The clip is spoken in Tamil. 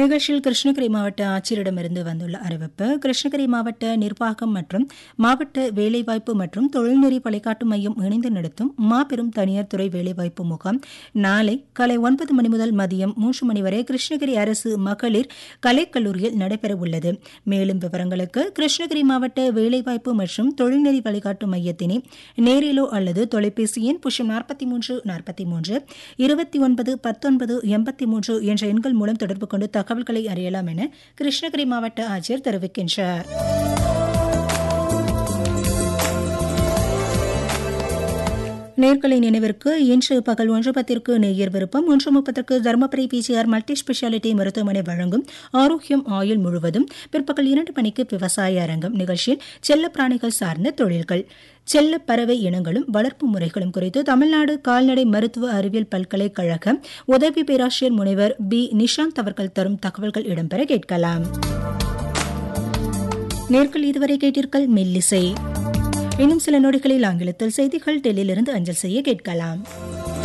நிகழ்ச்சியில் கிருஷ்ணகிரி மாவட்ட ஆட்சியரிடமிருந்து வந்துள்ள அறிவிப்பு கிருஷ்ணகிரி மாவட்ட நிர்வாகம் மற்றும் மாவட்ட வேலைவாய்ப்பு மற்றும் தொழில்நெறி வழிகாட்டு மையம் இணைந்து நடத்தும் மாபெரும் தனியார் துறை வேலைவாய்ப்பு முகாம் நாளை காலை ஒன்பது மணி முதல் மதியம் மூன்று மணி வரை கிருஷ்ணகிரி அரசு மகளிர் கலைக்கல்லூரியில் நடைபெறவுள்ளது மேலும் விவரங்களுக்கு கிருஷ்ணகிரி மாவட்ட வேலைவாய்ப்பு மற்றும் தொழில்நெறி வழிகாட்டு மையத்தினை நேரிலோ அல்லது தொலைபேசி எண் புஷம் நாற்பத்தி மூன்று நாற்பத்தி மூன்று இருபத்தி ஒன்பது பத்தொன்பது எண்பத்தி மூன்று என்ற எண்கள் மூலம் தொடர்பு கொண்டு தகவல்களை அறியலாம் என கிருஷ்ணகிரி மாவட்ட ஆட்சியர் தெரிவிக்கின்றார் நேர்களை நினைவிற்கு இன்று பகல் ஒன்று பத்திற்கு நேயர் விருப்பம் ஒன்று முப்பதற்கு தருமபுரி பிஜிஆர் மல்டி ஸ்பெஷாலிட்டி மருத்துவமனை வழங்கும் ஆரோக்கியம் ஆயுள் முழுவதும் பிற்பகல் இரண்டு மணிக்கு விவசாய அரங்கம் நிகழ்ச்சியில் செல்ல பிராணிகள் சார்ந்த தொழில்கள் செல்ல பறவை இனங்களும் வளர்ப்பு முறைகளும் குறித்து தமிழ்நாடு கால்நடை மருத்துவ அறிவியல் பல்கலைக்கழக உதவி பேராசிரியர் முனைவர் பி நிஷாந்த் அவர்கள் தரும் தகவல்கள் இடம்பெற கேட்கலாம் நேர்கள் இதுவரை கேட்டீர்கள் மெல்லிசை இன்னும் சில நொடிகளில் ஆங்கிலத்தில் செய்திகள் டெல்லியிலிருந்து அஞ்சல் செய்ய கேட்கலாம்